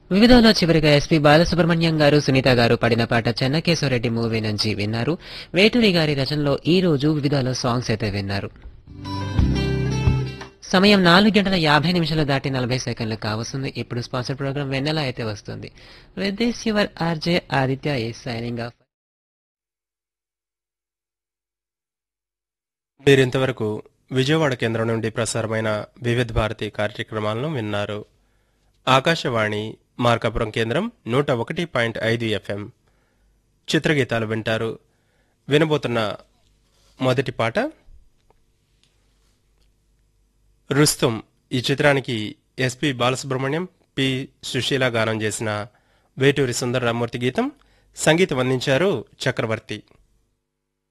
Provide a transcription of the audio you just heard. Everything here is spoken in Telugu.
వివిధలో చివరిగా ఎస్పీ బాలసుబ్రహ్మణ్యం గారు సునీత గారు పడిన పాట చెన్నకేశ్వరరెడ్డి మూవీ నుంచి విన్నారు వేటూరి గారి రచనలో ఈ రోజు వివిధలో సాంగ్స్ అయితే విన్నారు సమయం నాలుగు గంటల యాభై నిమిషాలు దాటి నలభై సెకండ్లు కావస్తుంది ఇప్పుడు స్పాన్సర్ ప్రోగ్రామ్ వెన్నెల అయితే వస్తుంది with this your RJ Aditya ఈ సైనింగ్ ఆఫ్ మీరింతవరకు విజయవాడ కేంద్రం నుండి ప్రసారమైన వివిధ భారతి కార్యక్రమాలను విన్నారు ఆకాశవాణి మార్కాపురం కేంద్రం నూట ఒకటి పాయింట్ ఐదు ఎఫ్ఎం చిత్రగీతాలు వింటారు వినబోతున్న మొదటి పాట రుస్తుం ఈ చిత్రానికి ఎస్పి బాలసుబ్రహ్మణ్యం పి సుశీల గానం చేసిన వేటూరి సుందర రామ్మూర్తి గీతం సంగీతం అందించారు చక్రవర్తి